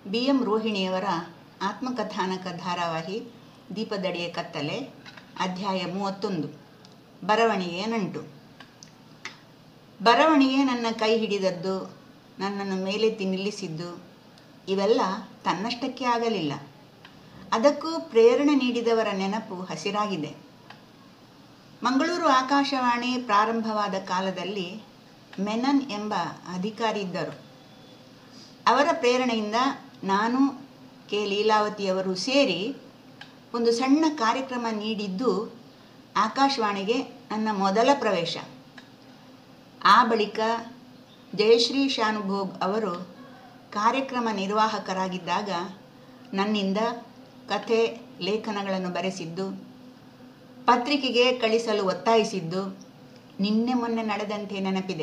B M ರೋಹಿಣಿಯವರ ಆತ್ಮಕಥಾನಕ ಧಾರಾವಾಹಿ ದೀಪದಡಿಯ ಕತ್ತಲೆ ಅಧ್ಯಾಯ ಮೂವತ್ತೊಂದು ಬರವಣಿಗೆಯ ನಂಟು ಬರವಣಿಗೆ ನನ್ನ ಕೈ ಹಿಡಿದದ್ದು ನನ್ನನ್ನು ಮೇಲೆತ್ತಿ ನಿಲ್ಲಿಸಿದ್ದು ಇವೆಲ್ಲ ತನ್ನಷ್ಟಕ್ಕೆ ಆಗಲಿಲ್ಲ ಅದಕ್ಕೂ ಪ್ರೇರಣೆ ನೀಡಿದವರ ನೆನಪು ಹಸಿರಾಗಿದೆ ಮಂಗಳೂರು ಆಕಾಶವಾಣಿ ಪ್ರಾರಂಭವಾದ ಕಾಲದಲ್ಲಿ ಮೆನನ್ ಎಂಬ ಅಧಿಕಾರಿ ಇದ್ದರು ಅವರ ಪ್ರೇರಣೆಯಿಂದ ನಾನು ಕೆ ಲೀಲಾವತಿಯವರು ಸೇರಿ ಒಂದು ಸಣ್ಣ ಕಾರ್ಯಕ್ರಮ ನೀಡಿದ್ದು ಆಕಾಶವಾಣಿಗೆ ನನ್ನ ಮೊದಲ ಪ್ರವೇಶ ಆ ಬಳಿಕ ಜಯಶ್ರೀ ಶಾನುಭೋಗ್ ಅವರು ಕಾರ್ಯಕ್ರಮ ನಿರ್ವಾಹಕರಾಗಿದ್ದಾಗ ನನ್ನಿಂದ ಕಥೆ ಲೇಖನಗಳನ್ನು ಬರೆಸಿದ್ದು ಪತ್ರಿಕೆಗೆ ಕಳಿಸಲು ಒತ್ತಾಯಿಸಿದ್ದು ನಿನ್ನೆ ಮೊನ್ನೆ ನಡೆದಂತೆ ನೆನಪಿದೆ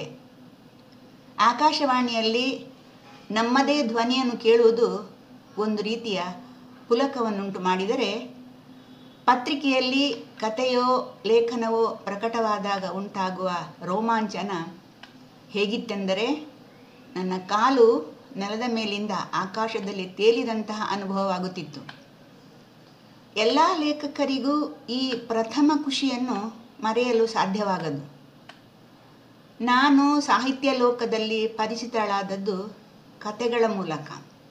ಆಕಾಶವಾಣಿಯಲ್ಲಿ ನಮ್ಮದೇ ಧ್ವನಿಯನ್ನು ಕೇಳುವುದು ಒಂದು ರೀತಿಯ ಪುಲಕವನ್ನುಂಟು ಮಾಡಿದರೆ ಪತ್ರಿಕೆಯಲ್ಲಿ ಕಥೆಯೋ ಲೇಖನವೋ ಪ್ರಕಟವಾದಾಗ ಉಂಟಾಗುವ ರೋಮಾಂಚನ ಹೇಗಿತ್ತೆಂದರೆ ನನ್ನ ಕಾಲು ನೆಲದ ಮೇಲಿಂದ ಆಕಾಶದಲ್ಲಿ ತೇಲಿದಂತಹ ಅನುಭವವಾಗುತ್ತಿತ್ತು ಎಲ್ಲ ಲೇಖಕರಿಗೂ ಈ ಪ್ರಥಮ ಖುಷಿಯನ್ನು ಮರೆಯಲು ಸಾಧ್ಯವಾಗದು ನಾನು ಸಾಹಿತ್ಯ ಲೋಕದಲ್ಲಿ ಪರಿಚಿತಳಾದದ್ದು ಕತೆಗಳ ಮೂಲಕ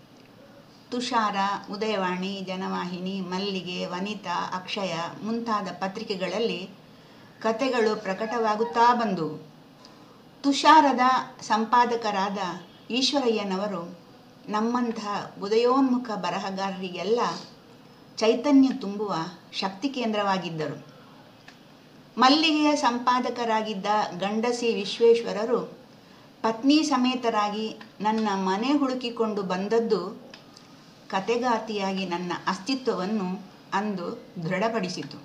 ತುಷಾರ ಉದಯವಾಣಿ ಜನವಾಹಿನಿ ಮಲ್ಲಿಗೆ ವನಿತಾ ಅಕ್ಷಯ ಮುಂತಾದ ಪತ್ರಿಕೆಗಳಲ್ಲಿ ಕತೆಗಳು ಪ್ರಕಟವಾಗುತ್ತಾ ಬಂದುವು ತುಷಾರದ ಸಂಪಾದಕರಾದ ಈಶ್ವರಯ್ಯನವರು ನಮ್ಮಂತಹ ಉದಯೋನ್ಮುಖ ಬರಹಗಾರರಿಗೆಲ್ಲ ಚೈತನ್ಯ ತುಂಬುವ ಶಕ್ತಿ ಕೇಂದ್ರವಾಗಿದ್ದರು ಮಲ್ಲಿಗೆಯ ಸಂಪಾದಕರಾಗಿದ್ದ ಗಂಡಸಿ ವಿಶ್ವೇಶ್ವರರು ಪತ್ನಿ ಸಮೇತರಾಗಿ ನನ್ನ ಮನೆ ಹುಡುಕಿಕೊಂಡು ಬಂದದ್ದು ಕತೆಗಾತಿಯಾಗಿ ನನ್ನ ಅಸ್ತಿತ್ವವನ್ನು ಅಂದು ದೃಢಪಡಿಸಿತು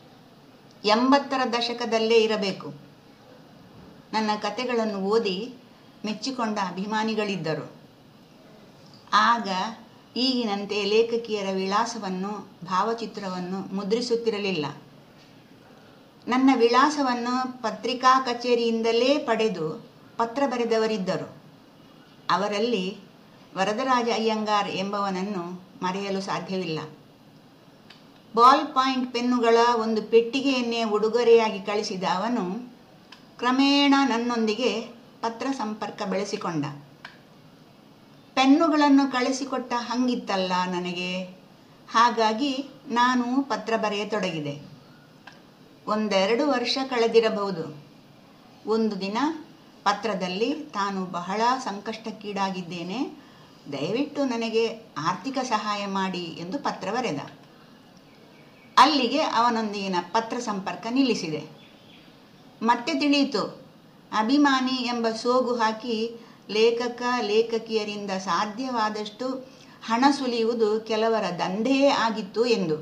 ಎಂಬತ್ತರ ದಶಕದಲ್ಲೇ ಇರಬೇಕು ನನ್ನ ಕತೆಗಳನ್ನು ಓದಿ ಮೆಚ್ಚಿಕೊಂಡ ಅಭಿಮಾನಿಗಳಿದ್ದರು ಆಗ ಈಗಿನಂತೆ ಲೇಖಕಿಯರ ವಿಳಾಸವನ್ನು ಭಾವಚಿತ್ರವನ್ನು ಮುದ್ರಿಸುತ್ತಿರಲಿಲ್ಲ ನನ್ನ ವಿಳಾಸವನ್ನು ಪತ್ರಿಕಾ ಕಚೇರಿಯಿಂದಲೇ ಪಡೆದು ಪತ್ರ ಬರೆದವರಿದ್ದರು ಅವರಲ್ಲಿ ವರದರಾಜ ಅಯ್ಯಂಗಾರ್ ಎಂಬವನನ್ನು ಮರೆಯಲು ಸಾಧ್ಯವಿಲ್ಲ ಬಾಲ್ ಪಾಯಿಂಟ್ ಪೆನ್ನುಗಳ ಒಂದು ಪೆಟ್ಟಿಗೆಯನ್ನೇ ಉಡುಗೊರೆಯಾಗಿ ಕಳಿಸಿದ ಅವನು ಕ್ರಮೇಣ ನನ್ನೊಂದಿಗೆ ಪತ್ರ ಸಂಪರ್ಕ ಬೆಳೆಸಿಕೊಂಡ ಪೆನ್ನುಗಳನ್ನು ಕಳಿಸಿಕೊಟ್ಟ ಹಂಗಿತ್ತಲ್ಲ ನನಗೆ ಹಾಗಾಗಿ ನಾನು ಪತ್ರ ಬರೆಯತೊಡಗಿದೆ ಒಂದೆರಡು ವರ್ಷ ಕಳೆದಿರಬಹುದು ಒಂದು ದಿನ ಪತ್ರದಲ್ಲಿ ತಾನು ಬಹಳ ಸಂಕಷ್ಟಕ್ಕೀಡಾಗಿದ್ದೇನೆ ದಯವಿಟ್ಟು ನನಗೆ ಆರ್ಥಿಕ ಸಹಾಯ ಮಾಡಿ ಎಂದು ಪತ್ರ ಬರೆದ ಅಲ್ಲಿಗೆ ಅವನೊಂದಿಗಿನ ಪತ್ರ ಸಂಪರ್ಕ ನಿಲ್ಲಿಸಿದೆ ಮತ್ತೆ ತಿಳಿಯಿತು ಅಭಿಮಾನಿ ಎಂಬ ಸೋಗು ಹಾಕಿ ಲೇಖಕ ಲೇಖಕಿಯರಿಂದ ಸಾಧ್ಯವಾದಷ್ಟು ಹಣ ಸುಲಿಯುವುದು ಕೆಲವರ ದಂಧೆಯೇ ಆಗಿತ್ತು ಎಂದು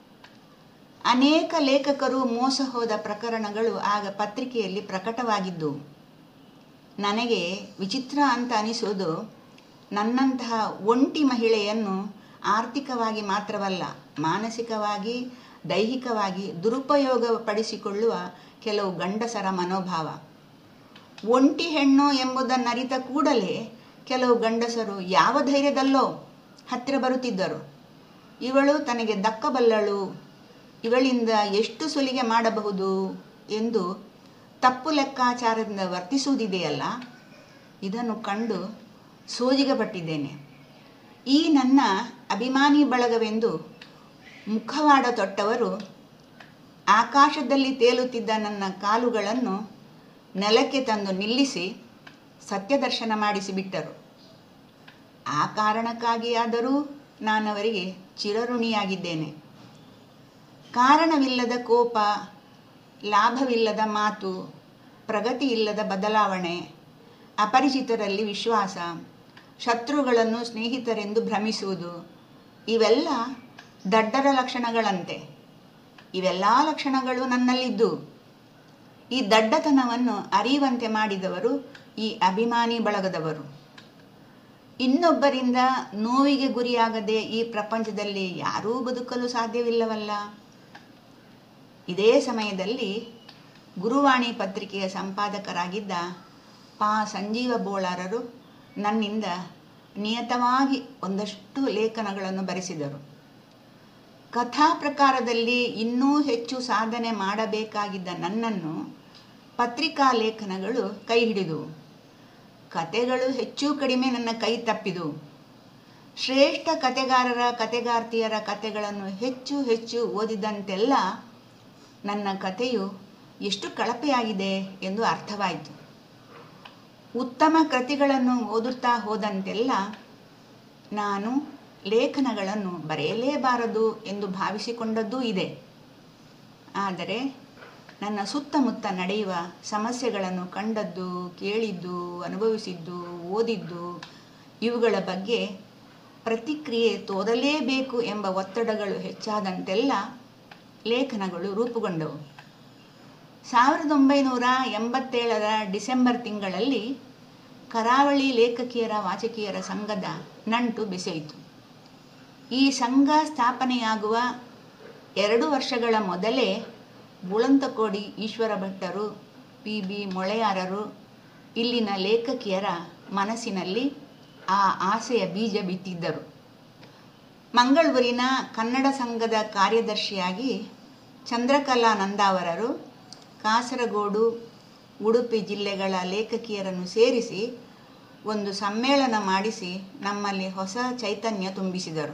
ಅನೇಕ ಲೇಖಕರು ಮೋಸ ಹೋದ ಪ್ರಕರಣಗಳು ಆಗ ಪತ್ರಿಕೆಯಲ್ಲಿ ಪ್ರಕಟವಾಗಿದ್ದವು ನನಗೆ ವಿಚಿತ್ರ ಅಂತ ಅನಿಸೋದು ನನ್ನಂತಹ ಒಂಟಿ ಮಹಿಳೆಯನ್ನು ಆರ್ಥಿಕವಾಗಿ ಮಾತ್ರವಲ್ಲ ಮಾನಸಿಕವಾಗಿ ದೈಹಿಕವಾಗಿ ದುರುಪಯೋಗಪಡಿಸಿಕೊಳ್ಳುವ ಕೆಲವು ಗಂಡಸರ ಮನೋಭಾವ ಒಂಟಿ ಹೆಣ್ಣು ಎಂಬುದನ್ನರಿತ ಕೂಡಲೇ ಕೆಲವು ಗಂಡಸರು ಯಾವ ಧೈರ್ಯದಲ್ಲೋ ಹತ್ತಿರ ಬರುತ್ತಿದ್ದರು ಇವಳು ತನಗೆ ದಕ್ಕಬಲ್ಲಳು ಇವಳಿಂದ ಎಷ್ಟು ಸುಲಿಗೆ ಮಾಡಬಹುದು ಎಂದು ತಪ್ಪು ಲೆಕ್ಕಾಚಾರದಿಂದ ವರ್ತಿಸುವುದಿದೆಯಲ್ಲ ಇದನ್ನು ಕಂಡು ಸೋಜಿಗಪಟ್ಟಿದ್ದೇನೆ ಈ ನನ್ನ ಅಭಿಮಾನಿ ಬಳಗವೆಂದು ಮುಖವಾಡ ತೊಟ್ಟವರು ಆಕಾಶದಲ್ಲಿ ತೇಲುತ್ತಿದ್ದ ನನ್ನ ಕಾಲುಗಳನ್ನು ನೆಲಕ್ಕೆ ತಂದು ನಿಲ್ಲಿಸಿ ಸತ್ಯದರ್ಶನ ಮಾಡಿಸಿಬಿಟ್ಟರು ಆ ಕಾರಣಕ್ಕಾಗಿಯಾದರೂ ನಾನವರಿಗೆ ಚಿರಋಣಿಯಾಗಿದ್ದೇನೆ ಕಾರಣವಿಲ್ಲದ ಕೋಪ ಲಾಭವಿಲ್ಲದ ಮಾತು ಪ್ರಗತಿ ಇಲ್ಲದ ಬದಲಾವಣೆ ಅಪರಿಚಿತರಲ್ಲಿ ವಿಶ್ವಾಸ ಶತ್ರುಗಳನ್ನು ಸ್ನೇಹಿತರೆಂದು ಭ್ರಮಿಸುವುದು ಇವೆಲ್ಲ ದಡ್ಡರ ಲಕ್ಷಣಗಳಂತೆ ಇವೆಲ್ಲ ಲಕ್ಷಣಗಳು ನನ್ನಲ್ಲಿದ್ದು ಈ ದಡ್ಡತನವನ್ನು ಅರಿಯುವಂತೆ ಮಾಡಿದವರು ಈ ಅಭಿಮಾನಿ ಬಳಗದವರು ಇನ್ನೊಬ್ಬರಿಂದ ನೋವಿಗೆ ಗುರಿಯಾಗದೆ ಈ ಪ್ರಪಂಚದಲ್ಲಿ ಯಾರೂ ಬದುಕಲು ಸಾಧ್ಯವಿಲ್ಲವಲ್ಲ ಇದೇ ಸಮಯದಲ್ಲಿ ಗುರುವಾಣಿ ಪತ್ರಿಕೆಯ ಸಂಪಾದಕರಾಗಿದ್ದ ಪಾ ಸಂಜೀವ ಬೋಳಾರರು ನನ್ನಿಂದ ನಿಯತವಾಗಿ ಒಂದಷ್ಟು ಲೇಖನಗಳನ್ನು ಬರೆಸಿದರು ಕಥಾ ಪ್ರಕಾರದಲ್ಲಿ ಇನ್ನೂ ಹೆಚ್ಚು ಸಾಧನೆ ಮಾಡಬೇಕಾಗಿದ್ದ ನನ್ನನ್ನು ಪತ್ರಿಕಾ ಲೇಖನಗಳು ಕೈ ಹಿಡಿದು ಕತೆಗಳು ಹೆಚ್ಚು ಕಡಿಮೆ ನನ್ನ ಕೈ ತಪ್ಪಿದು ಶ್ರೇಷ್ಠ ಕತೆಗಾರರ ಕತೆಗಾರ್ತಿಯರ ಕತೆಗಳನ್ನು ಹೆಚ್ಚು ಹೆಚ್ಚು ಓದಿದಂತೆಲ್ಲ ನನ್ನ ಕಥೆಯು ಎಷ್ಟು ಕಳಪೆಯಾಗಿದೆ ಎಂದು ಅರ್ಥವಾಯಿತು ಉತ್ತಮ ಕೃತಿಗಳನ್ನು ಓದುತ್ತಾ ಹೋದಂತೆಲ್ಲ ನಾನು ಲೇಖನಗಳನ್ನು ಬರೆಯಲೇಬಾರದು ಎಂದು ಭಾವಿಸಿಕೊಂಡದ್ದೂ ಇದೆ ಆದರೆ ನನ್ನ ಸುತ್ತಮುತ್ತ ನಡೆಯುವ ಸಮಸ್ಯೆಗಳನ್ನು ಕಂಡದ್ದು ಕೇಳಿದ್ದು ಅನುಭವಿಸಿದ್ದು ಓದಿದ್ದು ಇವುಗಳ ಬಗ್ಗೆ ಪ್ರತಿಕ್ರಿಯೆ ತೋರಲೇಬೇಕು ಎಂಬ ಒತ್ತಡಗಳು ಹೆಚ್ಚಾದಂತೆಲ್ಲ ಲೇಖನಗಳು ರೂಪುಗೊಂಡವು ಸಾವಿರದ ಒಂಬೈನೂರ ಎಂಬತ್ತೇಳರ ಡಿಸೆಂಬರ್ ತಿಂಗಳಲ್ಲಿ ಕರಾವಳಿ ಲೇಖಕಿಯರ ವಾಚಕಿಯರ ಸಂಘದ ನಂಟು ಬೆಸೆಯಿತು ಈ ಸಂಘ ಸ್ಥಾಪನೆಯಾಗುವ ಎರಡು ವರ್ಷಗಳ ಮೊದಲೇ ಬುಳಂತಕೋಡಿ ಈಶ್ವರ ಭಟ್ಟರು ಪಿ ಬಿ ಮೊಳೆಯಾರರು ಇಲ್ಲಿನ ಲೇಖಕಿಯರ ಮನಸ್ಸಿನಲ್ಲಿ ಆ ಆಸೆಯ ಬೀಜ ಬಿತ್ತಿದ್ದರು ಮಂಗಳೂರಿನ ಕನ್ನಡ ಸಂಘದ ಕಾರ್ಯದರ್ಶಿಯಾಗಿ ಚಂದ್ರಕಲಾ ನಂದಾವರರು ಕಾಸರಗೋಡು ಉಡುಪಿ ಜಿಲ್ಲೆಗಳ ಲೇಖಕಿಯರನ್ನು ಸೇರಿಸಿ ಒಂದು ಸಮ್ಮೇಳನ ಮಾಡಿಸಿ ನಮ್ಮಲ್ಲಿ ಹೊಸ ಚೈತನ್ಯ ತುಂಬಿಸಿದರು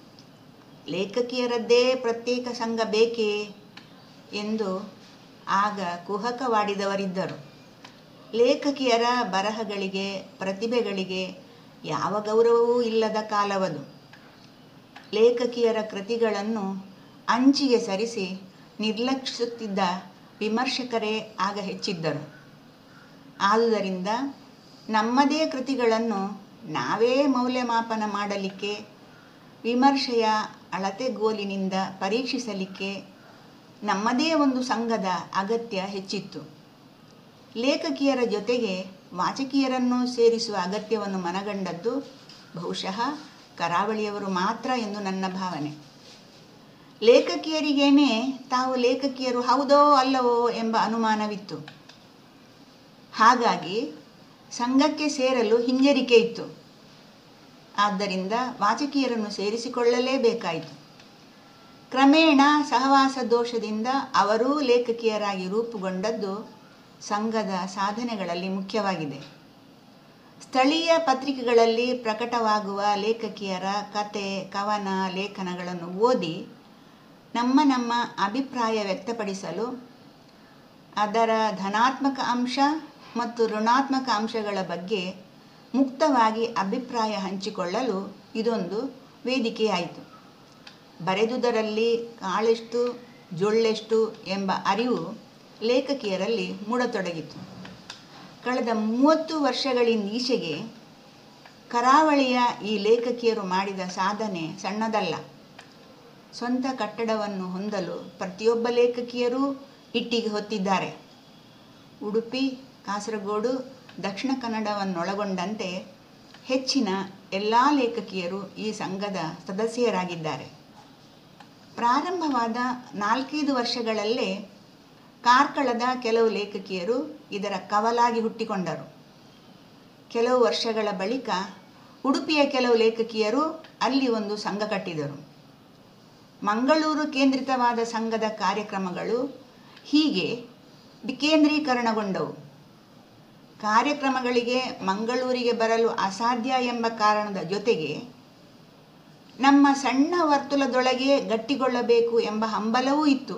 ಲೇಖಕಿಯರದ್ದೇ ಪ್ರತ್ಯೇಕ ಸಂಘ ಬೇಕೇ ಎಂದು ಆಗ ಕುಹಕವಾಡಿದವರಿದ್ದರು ಲೇಖಕಿಯರ ಬರಹಗಳಿಗೆ ಪ್ರತಿಭೆಗಳಿಗೆ ಯಾವ ಗೌರವವೂ ಇಲ್ಲದ ಕಾಲವದು ಲೇಖಕಿಯರ ಕೃತಿಗಳನ್ನು ಅಂಚಿಗೆ ಸರಿಸಿ ನಿರ್ಲಕ್ಷಿಸುತ್ತಿದ್ದ ವಿಮರ್ಶಕರೇ ಆಗ ಹೆಚ್ಚಿದ್ದರು ಆದುದರಿಂದ ನಮ್ಮದೇ ಕೃತಿಗಳನ್ನು ನಾವೇ ಮೌಲ್ಯಮಾಪನ ಮಾಡಲಿಕ್ಕೆ ವಿಮರ್ಶೆಯ ಅಳತೆಗೋಲಿನಿಂದ ಪರೀಕ್ಷಿಸಲಿಕ್ಕೆ ನಮ್ಮದೇ ಒಂದು ಸಂಘದ ಅಗತ್ಯ ಹೆಚ್ಚಿತ್ತು ಲೇಖಕಿಯರ ಜೊತೆಗೆ ವಾಚಕಿಯರನ್ನು ಸೇರಿಸುವ ಅಗತ್ಯವನ್ನು ಮನಗಂಡದ್ದು ಬಹುಶಃ ಕರಾವಳಿಯವರು ಮಾತ್ರ ಎಂದು ನನ್ನ ಭಾವನೆ ಲೇಖಕಿಯರಿಗೇನೆ ತಾವು ಲೇಖಕಿಯರು ಹೌದೋ ಅಲ್ಲವೋ ಎಂಬ ಅನುಮಾನವಿತ್ತು ಹಾಗಾಗಿ ಸಂಘಕ್ಕೆ ಸೇರಲು ಹಿಂಜರಿಕೆ ಇತ್ತು ಆದ್ದರಿಂದ ವಾಚಕಿಯರನ್ನು ಸೇರಿಸಿಕೊಳ್ಳಲೇಬೇಕಾಯಿತು ಕ್ರಮೇಣ ಸಹವಾಸ ದೋಷದಿಂದ ಅವರೂ ಲೇಖಕಿಯರಾಗಿ ರೂಪುಗೊಂಡದ್ದು ಸಂಘದ ಸಾಧನೆಗಳಲ್ಲಿ ಮುಖ್ಯವಾಗಿದೆ ಸ್ಥಳೀಯ ಪತ್ರಿಕೆಗಳಲ್ಲಿ ಪ್ರಕಟವಾಗುವ ಲೇಖಕಿಯರ ಕತೆ ಕವನ ಲೇಖನಗಳನ್ನು ಓದಿ ನಮ್ಮ ನಮ್ಮ ಅಭಿಪ್ರಾಯ ವ್ಯಕ್ತಪಡಿಸಲು ಅದರ ಧನಾತ್ಮಕ ಅಂಶ ಮತ್ತು ಋಣಾತ್ಮಕ ಅಂಶಗಳ ಬಗ್ಗೆ ಮುಕ್ತವಾಗಿ ಅಭಿಪ್ರಾಯ ಹಂಚಿಕೊಳ್ಳಲು ಇದೊಂದು ವೇದಿಕೆಯಾಯಿತು ಬರೆದುದರಲ್ಲಿ ಕಾಳೆಷ್ಟು ಜೊಳ್ಳೆಷ್ಟು ಎಂಬ ಅರಿವು ಲೇಖಕಿಯರಲ್ಲಿ ಮೂಡತೊಡಗಿತು ಕಳೆದ ಮೂವತ್ತು ವರ್ಷಗಳಿಂದೀಚೆಗೆ ಕರಾವಳಿಯ ಈ ಲೇಖಕಿಯರು ಮಾಡಿದ ಸಾಧನೆ ಸಣ್ಣದಲ್ಲ ಸ್ವಂತ ಕಟ್ಟಡವನ್ನು ಹೊಂದಲು ಪ್ರತಿಯೊಬ್ಬ ಲೇಖಕಿಯರೂ ಇಟ್ಟಿಗೆ ಹೊತ್ತಿದ್ದಾರೆ ಉಡುಪಿ ಕಾಸರಗೋಡು ದಕ್ಷಿಣ ಕನ್ನಡವನ್ನೊಳಗೊಂಡಂತೆ ಹೆಚ್ಚಿನ ಎಲ್ಲ ಲೇಖಕಿಯರು ಈ ಸಂಘದ ಸದಸ್ಯರಾಗಿದ್ದಾರೆ ಪ್ರಾರಂಭವಾದ ನಾಲ್ಕೈದು ವರ್ಷಗಳಲ್ಲೇ ಕಾರ್ಕಳದ ಕೆಲವು ಲೇಖಕಿಯರು ಇದರ ಕವಲಾಗಿ ಹುಟ್ಟಿಕೊಂಡರು ಕೆಲವು ವರ್ಷಗಳ ಬಳಿಕ ಉಡುಪಿಯ ಕೆಲವು ಲೇಖಕಿಯರು ಅಲ್ಲಿ ಒಂದು ಸಂಘ ಕಟ್ಟಿದರು ಮಂಗಳೂರು ಕೇಂದ್ರಿತವಾದ ಸಂಘದ ಕಾರ್ಯಕ್ರಮಗಳು ಹೀಗೆ ವಿಕೇಂದ್ರೀಕರಣಗೊಂಡವು ಕಾರ್ಯಕ್ರಮಗಳಿಗೆ ಮಂಗಳೂರಿಗೆ ಬರಲು ಅಸಾಧ್ಯ ಎಂಬ ಕಾರಣದ ಜೊತೆಗೆ ನಮ್ಮ ಸಣ್ಣ ವರ್ತುಲದೊಳಗೆ ಗಟ್ಟಿಗೊಳ್ಳಬೇಕು ಎಂಬ ಹಂಬಲವೂ ಇತ್ತು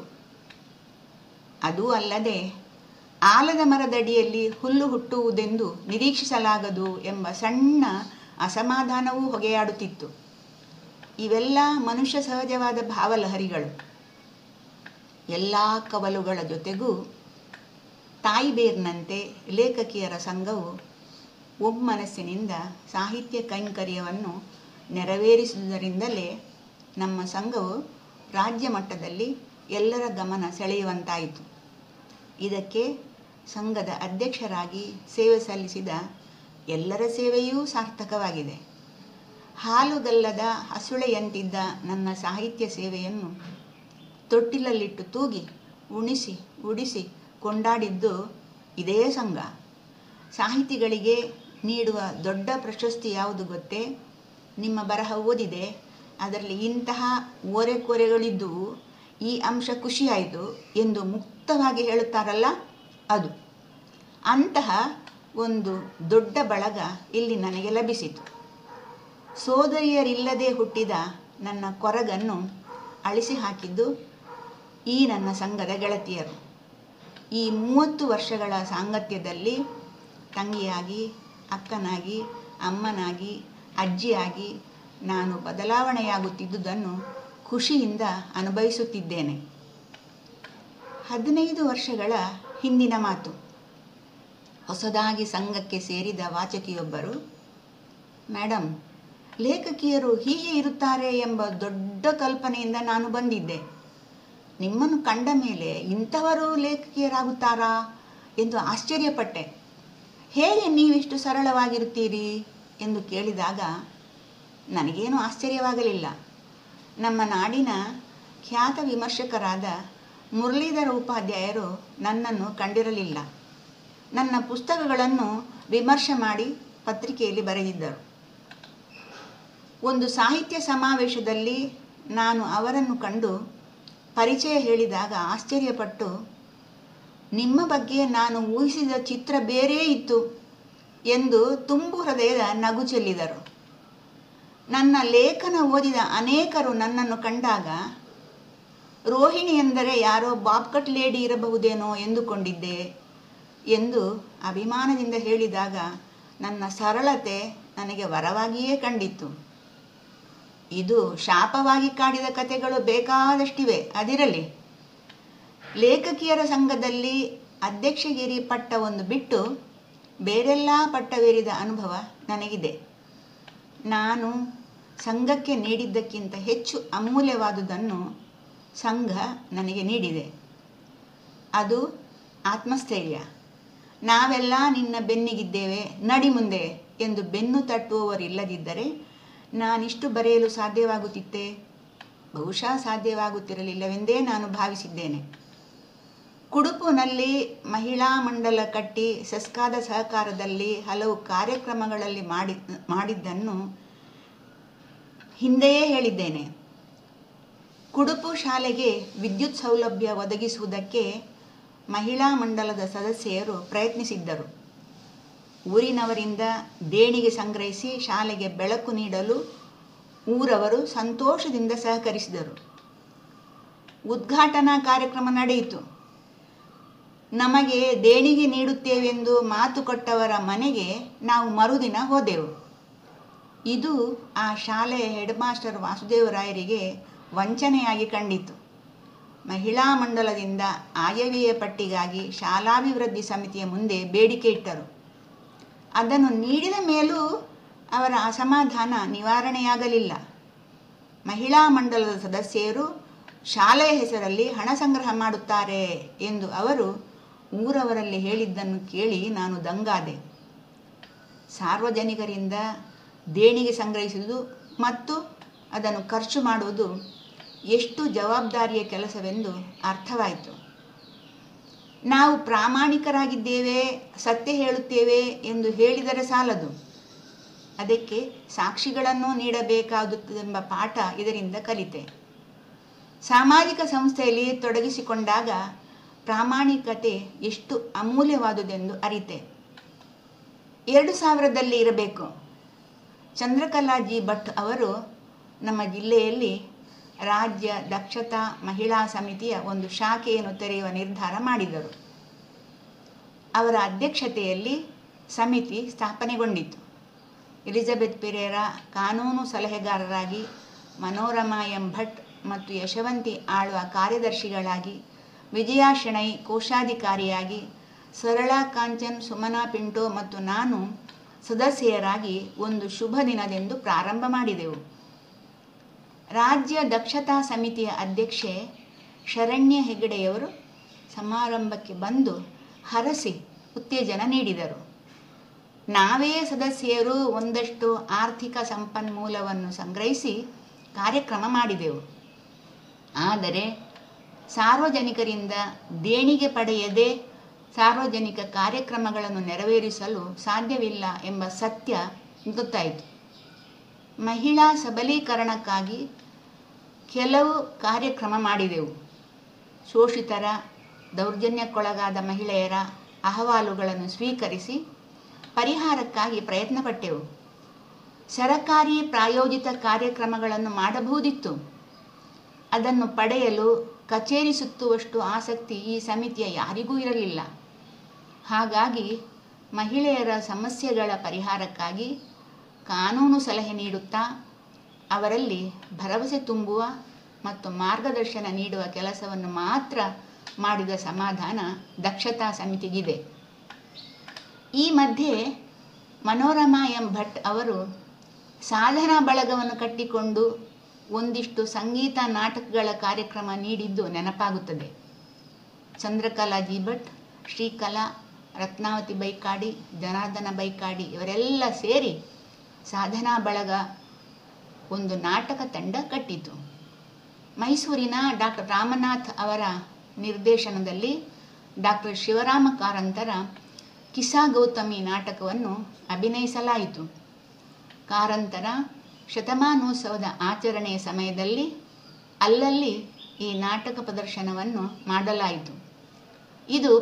ಅದೂ ಅಲ್ಲದೆ ಆಲದ ಮರದಡಿಯಲ್ಲಿ ಹುಲ್ಲು ಹುಟ್ಟುವುದೆಂದು ನಿರೀಕ್ಷಿಸಲಾಗದು ಎಂಬ ಸಣ್ಣ ಅಸಮಾಧಾನವೂ ಹೊಗೆಯಾಡುತ್ತಿತ್ತು ಇವೆಲ್ಲ ಮನುಷ್ಯ ಸಹಜವಾದ ಭಾವಲಹರಿಗಳು ಎಲ್ಲ ಕವಲುಗಳ ಜೊತೆಗೂ ತಾಯಿಬೇರ್ನಂತೆ ಲೇಖಕಿಯರ ಸಂಘವು ಒಮ್ಮನಸ್ಸಿನಿಂದ ಸಾಹಿತ್ಯ ಕೈಂಕರ್ಯವನ್ನು ನೆರವೇರಿಸುವುದರಿಂದಲೇ ನಮ್ಮ ಸಂಘವು ರಾಜ್ಯ ಮಟ್ಟದಲ್ಲಿ ಎಲ್ಲರ ಗಮನ ಸೆಳೆಯುವಂತಾಯಿತು ಇದಕ್ಕೆ ಸಂಘದ ಅಧ್ಯಕ್ಷರಾಗಿ ಸೇವೆ ಸಲ್ಲಿಸಿದ ಎಲ್ಲರ ಸೇವೆಯೂ ಸಾರ್ಥಕವಾಗಿದೆ ಹಾಲುಗಲ್ಲದ ಹಸುಳೆಯಂತಿದ್ದ ನನ್ನ ಸಾಹಿತ್ಯ ಸೇವೆಯನ್ನು ತೊಟ್ಟಿಲಲ್ಲಿಟ್ಟು ತೂಗಿ ಉಣಿಸಿ ಉಡಿಸಿ ಕೊಂಡಾಡಿದ್ದು ಇದೇ ಸಂಘ ಸಾಹಿತಿಗಳಿಗೆ ನೀಡುವ ದೊಡ್ಡ ಪ್ರಶಸ್ತಿ ಯಾವುದು ಗೊತ್ತೇ ನಿಮ್ಮ ಬರಹ ಓದಿದೆ ಅದರಲ್ಲಿ ಇಂತಹ ಓರೆಕೋರೆಗಳಿದ್ದುವು ಈ ಅಂಶ ಖುಷಿಯಾಯಿತು ಎಂದು ಮುಕ್ತವಾಗಿ ಹೇಳುತ್ತಾರಲ್ಲ ಅದು ಅಂತಹ ಒಂದು ದೊಡ್ಡ ಬಳಗ ಇಲ್ಲಿ ನನಗೆ ಲಭಿಸಿತು ಸೋದರಿಯರಿಲ್ಲದೆ ಹುಟ್ಟಿದ ನನ್ನ ಕೊರಗನ್ನು ಅಳಿಸಿ ಹಾಕಿದ್ದು ಈ ನನ್ನ ಸಂಘದ ಗೆಳತಿಯರು ಈ ಮೂವತ್ತು ವರ್ಷಗಳ ಸಾಂಗತ್ಯದಲ್ಲಿ ತಂಗಿಯಾಗಿ ಅಕ್ಕನಾಗಿ ಅಮ್ಮನಾಗಿ ಅಜ್ಜಿಯಾಗಿ ನಾನು ಬದಲಾವಣೆಯಾಗುತ್ತಿದ್ದುದನ್ನು ಖುಷಿಯಿಂದ ಅನುಭವಿಸುತ್ತಿದ್ದೇನೆ ಹದಿನೈದು ವರ್ಷಗಳ ಹಿಂದಿನ ಮಾತು ಹೊಸದಾಗಿ ಸಂಘಕ್ಕೆ ಸೇರಿದ ವಾಚಕಿಯೊಬ್ಬರು ಮೇಡಮ್ ಲೇಖಕಿಯರು ಹೀಗೆ ಇರುತ್ತಾರೆ ಎಂಬ ದೊಡ್ಡ ಕಲ್ಪನೆಯಿಂದ ನಾನು ಬಂದಿದ್ದೆ ನಿಮ್ಮನ್ನು ಕಂಡ ಮೇಲೆ ಇಂಥವರು ಲೇಖಕಿಯರಾಗುತ್ತಾರಾ ಎಂದು ಆಶ್ಚರ್ಯಪಟ್ಟೆ ಹೇಗೆ ನೀವಿಷ್ಟು ಸರಳವಾಗಿರುತ್ತೀರಿ ಎಂದು ಕೇಳಿದಾಗ ನನಗೇನು ಆಶ್ಚರ್ಯವಾಗಲಿಲ್ಲ ನಮ್ಮ ನಾಡಿನ ಖ್ಯಾತ ವಿಮರ್ಶಕರಾದ ಮುರಳೀಧರ ಉಪಾಧ್ಯಾಯರು ನನ್ನನ್ನು ಕಂಡಿರಲಿಲ್ಲ ನನ್ನ ಪುಸ್ತಕಗಳನ್ನು ವಿಮರ್ಶೆ ಮಾಡಿ ಪತ್ರಿಕೆಯಲ್ಲಿ ಬರೆದಿದ್ದರು ಒಂದು ಸಾಹಿತ್ಯ ಸಮಾವೇಶದಲ್ಲಿ ನಾನು ಅವರನ್ನು ಕಂಡು ಪರಿಚಯ ಹೇಳಿದಾಗ ಆಶ್ಚರ್ಯಪಟ್ಟು ನಿಮ್ಮ ಬಗ್ಗೆ ನಾನು ಊಹಿಸಿದ ಚಿತ್ರ ಬೇರೇ ಇತ್ತು ಎಂದು ತುಂಬು ಹೃದಯದ ನಗು ಚೆಲ್ಲಿದರು ನನ್ನ ಲೇಖನ ಓದಿದ ಅನೇಕರು ನನ್ನನ್ನು ಕಂಡಾಗ ರೋಹಿಣಿ ಎಂದರೆ ಯಾರೋ ಬಾಬ್ಕಟ್ ಲೇಡಿ ಇರಬಹುದೇನೋ ಎಂದುಕೊಂಡಿದ್ದೆ ಎಂದು ಅಭಿಮಾನದಿಂದ ಹೇಳಿದಾಗ ನನ್ನ ಸರಳತೆ ನನಗೆ ವರವಾಗಿಯೇ ಕಂಡಿತ್ತು ಇದು ಶಾಪವಾಗಿ ಕಾಡಿದ ಕಥೆಗಳು ಬೇಕಾದಷ್ಟಿವೆ ಅದಿರಲಿ ಲೇಖಕಿಯರ ಸಂಘದಲ್ಲಿ ಅಧ್ಯಕ್ಷಗಿರಿ ಪಟ್ಟವನ್ನು ಬಿಟ್ಟು ಬೇರೆಲ್ಲ ಪಟ್ಟವೇರಿದ ಅನುಭವ ನನಗಿದೆ ನಾನು ಸಂಘಕ್ಕೆ ನೀಡಿದ್ದಕ್ಕಿಂತ ಹೆಚ್ಚು ಅಮೂಲ್ಯವಾದುದನ್ನು ಸಂಘ ನನಗೆ ನೀಡಿದೆ ಅದು ಆತ್ಮಸ್ಥೈರ್ಯ ನಾವೆಲ್ಲ ನಿನ್ನ ಬೆನ್ನಿಗಿದ್ದೇವೆ ನಡಿ ಮುಂದೆ ಎಂದು ಬೆನ್ನು ತಟ್ಟುವವರಿಲ್ಲದಿದ್ದರೆ ನಾನಿಷ್ಟು ಬರೆಯಲು ಸಾಧ್ಯವಾಗುತ್ತಿತ್ತೆ ಬಹುಶಃ ಸಾಧ್ಯವಾಗುತ್ತಿರಲಿಲ್ಲವೆಂದೇ ನಾನು ಭಾವಿಸಿದ್ದೇನೆ ಕುಡುಪುನಲ್ಲಿ ಮಹಿಳಾ ಮಂಡಲ ಕಟ್ಟಿ ಸಸ್ಕಾದ ಸಹಕಾರದಲ್ಲಿ ಹಲವು ಕಾರ್ಯಕ್ರಮಗಳಲ್ಲಿ ಮಾಡಿ ಮಾಡಿದ್ದನ್ನು ಹಿಂದೆಯೇ ಹೇಳಿದ್ದೇನೆ ಕುಡುಪು ಶಾಲೆಗೆ ವಿದ್ಯುತ್ ಸೌಲಭ್ಯ ಒದಗಿಸುವುದಕ್ಕೆ ಮಹಿಳಾ ಮಂಡಲದ ಸದಸ್ಯರು ಪ್ರಯತ್ನಿಸಿದ್ದರು ಊರಿನವರಿಂದ ದೇಣಿಗೆ ಸಂಗ್ರಹಿಸಿ ಶಾಲೆಗೆ ಬೆಳಕು ನೀಡಲು ಊರವರು ಸಂತೋಷದಿಂದ ಸಹಕರಿಸಿದರು ಉದ್ಘಾಟನಾ ಕಾರ್ಯಕ್ರಮ ನಡೆಯಿತು ನಮಗೆ ದೇಣಿಗೆ ನೀಡುತ್ತೇವೆಂದು ಮಾತು ಕೊಟ್ಟವರ ಮನೆಗೆ ನಾವು ಮರುದಿನ ಹೋದೆವು ಇದು ಆ ಶಾಲೆಯ ಹೆಡ್ ಮಾಸ್ಟರ್ ವಾಸುದೇವರಾಯರಿಗೆ ವಂಚನೆಯಾಗಿ ಕಂಡಿತು ಮಹಿಳಾ ಮಂಡಲದಿಂದ ಆಯವ್ಯಯ ಪಟ್ಟಿಗಾಗಿ ಶಾಲಾಭಿವೃದ್ಧಿ ಸಮಿತಿಯ ಮುಂದೆ ಬೇಡಿಕೆ ಇಟ್ಟರು ಅದನ್ನು ನೀಡಿದ ಮೇಲೂ ಅವರ ಅಸಮಾಧಾನ ನಿವಾರಣೆಯಾಗಲಿಲ್ಲ ಮಹಿಳಾ ಮಂಡಲದ ಸದಸ್ಯರು ಶಾಲೆಯ ಹೆಸರಲ್ಲಿ ಹಣ ಸಂಗ್ರಹ ಮಾಡುತ್ತಾರೆ ಎಂದು ಅವರು ಊರವರಲ್ಲಿ ಹೇಳಿದ್ದನ್ನು ಕೇಳಿ ನಾನು ದಂಗಾದೆ ಸಾರ್ವಜನಿಕರಿಂದ ದೇಣಿಗೆ ಸಂಗ್ರಹಿಸುವುದು ಮತ್ತು ಅದನ್ನು ಖರ್ಚು ಮಾಡುವುದು ಎಷ್ಟು ಜವಾಬ್ದಾರಿಯ ಕೆಲಸವೆಂದು ಅರ್ಥವಾಯಿತು ನಾವು ಪ್ರಾಮಾಣಿಕರಾಗಿದ್ದೇವೆ ಸತ್ಯ ಹೇಳುತ್ತೇವೆ ಎಂದು ಹೇಳಿದರೆ ಸಾಲದು ಅದಕ್ಕೆ ಸಾಕ್ಷಿಗಳನ್ನು ನೀಡಬೇಕಾಗುತ್ತದೆಂಬ ಪಾಠ ಇದರಿಂದ ಕಲಿತೆ ಸಾಮಾಜಿಕ ಸಂಸ್ಥೆಯಲ್ಲಿ ತೊಡಗಿಸಿಕೊಂಡಾಗ ಪ್ರಾಮಾಣಿಕತೆ ಎಷ್ಟು ಅಮೂಲ್ಯವಾದುದೆಂದು ಅರಿತೆ ಎರಡು ಸಾವಿರದಲ್ಲಿ ಇರಬೇಕು ಚಂದ್ರಕಲಾ ಜಿ ಭಟ್ ಅವರು ನಮ್ಮ ಜಿಲ್ಲೆಯಲ್ಲಿ ರಾಜ್ಯ ದಕ್ಷತಾ ಮಹಿಳಾ ಸಮಿತಿಯ ಒಂದು ಶಾಖೆಯನ್ನು ತೆರೆಯುವ ನಿರ್ಧಾರ ಮಾಡಿದರು ಅವರ ಅಧ್ಯಕ್ಷತೆಯಲ್ಲಿ ಸಮಿತಿ ಸ್ಥಾಪನೆಗೊಂಡಿತು ಎಲಿಜಬೆತ್ ಪೆರೇರ ಕಾನೂನು ಸಲಹೆಗಾರರಾಗಿ ಮನೋರಮಾ ಎಂ ಭಟ್ ಮತ್ತು ಯಶವಂತಿ ಆಳ್ವ ಕಾರ್ಯದರ್ಶಿಗಳಾಗಿ ವಿಜಯಾ ಶೆಣೈ ಕೋಶಾಧಿಕಾರಿಯಾಗಿ ಸರಳಾ ಕಾಂಚನ್ ಸುಮನಾ ಪಿಂಟೋ ಮತ್ತು ನಾನು ಸದಸ್ಯರಾಗಿ ಒಂದು ಶುಭ ದಿನದೆಂದು ಪ್ರಾರಂಭ ಮಾಡಿದೆವು ರಾಜ್ಯ ದಕ್ಷತಾ ಸಮಿತಿಯ ಅಧ್ಯಕ್ಷೆ ಶರಣ್ಯ ಹೆಗಡೆಯವರು ಸಮಾರಂಭಕ್ಕೆ ಬಂದು ಹರಸಿ ಉತ್ತೇಜನ ನೀಡಿದರು ನಾವೇ ಸದಸ್ಯರು ಒಂದಷ್ಟು ಆರ್ಥಿಕ ಸಂಪನ್ಮೂಲವನ್ನು ಸಂಗ್ರಹಿಸಿ ಕಾರ್ಯಕ್ರಮ ಮಾಡಿದೆವು ಆದರೆ ಸಾರ್ವಜನಿಕರಿಂದ ದೇಣಿಗೆ ಪಡೆಯದೆ ಸಾರ್ವಜನಿಕ ಕಾರ್ಯಕ್ರಮಗಳನ್ನು ನೆರವೇರಿಸಲು ಸಾಧ್ಯವಿಲ್ಲ ಎಂಬ ಸತ್ಯ ಗೊತ್ತಾಯಿತು ಮಹಿಳಾ ಸಬಲೀಕರಣಕ್ಕಾಗಿ ಕೆಲವು ಕಾರ್ಯಕ್ರಮ ಮಾಡಿದೆವು ಶೋಷಿತರ ದೌರ್ಜನ್ಯಕ್ಕೊಳಗಾದ ಮಹಿಳೆಯರ ಅಹವಾಲುಗಳನ್ನು ಸ್ವೀಕರಿಸಿ ಪರಿಹಾರಕ್ಕಾಗಿ ಪ್ರಯತ್ನಪಟ್ಟೆವು ಸರಕಾರಿ ಪ್ರಾಯೋಜಿತ ಕಾರ್ಯಕ್ರಮಗಳನ್ನು ಮಾಡಬಹುದಿತ್ತು ಅದನ್ನು ಪಡೆಯಲು ಕಚೇರಿ ಸುತ್ತುವಷ್ಟು ಆಸಕ್ತಿ ಈ ಸಮಿತಿಯ ಯಾರಿಗೂ ಇರಲಿಲ್ಲ ಹಾಗಾಗಿ ಮಹಿಳೆಯರ ಸಮಸ್ಯೆಗಳ ಪರಿಹಾರಕ್ಕಾಗಿ ಕಾನೂನು ಸಲಹೆ ನೀಡುತ್ತಾ ಅವರಲ್ಲಿ ಭರವಸೆ ತುಂಬುವ ಮತ್ತು ಮಾರ್ಗದರ್ಶನ ನೀಡುವ ಕೆಲಸವನ್ನು ಮಾತ್ರ ಮಾಡಿದ ಸಮಾಧಾನ ದಕ್ಷತಾ ಸಮಿತಿಗಿದೆ ಈ ಮಧ್ಯೆ ಮನೋರಮಾ ಎಂ ಭಟ್ ಅವರು ಸಾಧನಾ ಬಳಗವನ್ನು ಕಟ್ಟಿಕೊಂಡು ಒಂದಿಷ್ಟು ಸಂಗೀತ ನಾಟಕಗಳ ಕಾರ್ಯಕ್ರಮ ನೀಡಿದ್ದು ನೆನಪಾಗುತ್ತದೆ ಚಂದ್ರಕಲಾ ಜಿ ಭಟ್ ಶ್ರೀಕಲಾ ರತ್ನಾವತಿ ಬೈಕಾಡಿ ಜನಾರ್ದನ ಬೈಕಾಡಿ ಇವರೆಲ್ಲ ಸೇರಿ ಸಾಧನಾ ಬಳಗ ಒಂದು ನಾಟಕ ತಂಡ ಕಟ್ಟಿತು ಮೈಸೂರಿನ ಡಾಕ್ಟರ್ ರಾಮನಾಥ್ ಅವರ ನಿರ್ದೇಶನದಲ್ಲಿ ಡಾಕ್ಟರ್ ಶಿವರಾಮ ಕಾರಂತರ ಕಿಸಾ ಗೌತಮಿ ನಾಟಕವನ್ನು ಅಭಿನಯಿಸಲಾಯಿತು ಕಾರಂತರ ಶತಮಾನೋತ್ಸವದ ಆಚರಣೆಯ ಸಮಯದಲ್ಲಿ ಅಲ್ಲಲ್ಲಿ ಈ ನಾಟಕ ಪ್ರದರ್ಶನವನ್ನು ಮಾಡಲಾಯಿತು ಇದು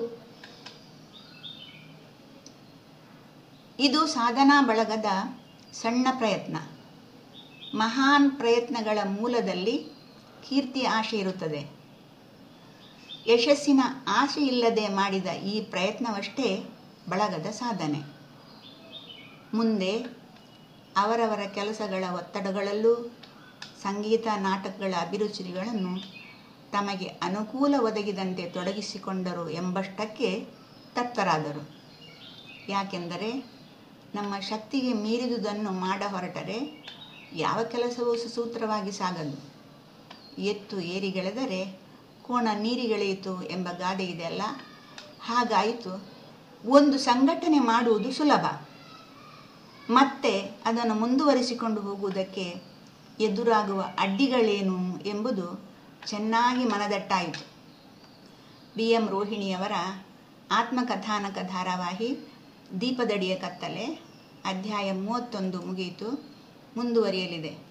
ಇದು ಸಾಧನಾ ಬಳಗದ ಸಣ್ಣ ಪ್ರಯತ್ನ ಮಹಾನ್ ಪ್ರಯತ್ನಗಳ ಮೂಲದಲ್ಲಿ ಕೀರ್ತಿ ಆಶೆ ಇರುತ್ತದೆ ಯಶಸ್ಸಿನ ಆಶೆ ಇಲ್ಲದೆ ಮಾಡಿದ ಈ ಪ್ರಯತ್ನವಷ್ಟೇ ಬಳಗದ ಸಾಧನೆ ಮುಂದೆ ಅವರವರ ಕೆಲಸಗಳ ಒತ್ತಡಗಳಲ್ಲೂ ಸಂಗೀತ ನಾಟಕಗಳ ಅಭಿರುಚಿಗಳನ್ನು ತಮಗೆ ಅನುಕೂಲ ಒದಗಿದಂತೆ ತೊಡಗಿಸಿಕೊಂಡರು ಎಂಬಷ್ಟಕ್ಕೆ ತತ್ವರಾದರು ಯಾಕೆಂದರೆ ನಮ್ಮ ಶಕ್ತಿಗೆ ಮೀರಿದುದನ್ನು ಮಾಡ ಹೊರಟರೆ ಯಾವ ಕೆಲಸವೂ ಸುಸೂತ್ರವಾಗಿ ಸಾಗದು ಎತ್ತು ಏರಿಗೆಳೆದರೆ ಕೋಣ ನೀರಿಗೆಳೆಯಿತು ಎಂಬ ಗಾದೆ ಇದೆಯಲ್ಲ ಹಾಗಾಯಿತು ಒಂದು ಸಂಘಟನೆ ಮಾಡುವುದು ಸುಲಭ ಮತ್ತೆ ಅದನ್ನು ಮುಂದುವರಿಸಿಕೊಂಡು ಹೋಗುವುದಕ್ಕೆ ಎದುರಾಗುವ ಅಡ್ಡಿಗಳೇನು ಎಂಬುದು ಚೆನ್ನಾಗಿ ಮನದಟ್ಟಾಯಿತು ಬಿ ಎಂ ರೋಹಿಣಿಯವರ ಆತ್ಮಕಥಾನಕ ಧಾರಾವಾಹಿ ದೀಪದಡಿಯ ಕತ್ತಲೆ ಅಧ್ಯಾಯ ಮೂವತ್ತೊಂದು ಮುಗಿಯಿತು ಮುಂದುವರಿಯಲಿದೆ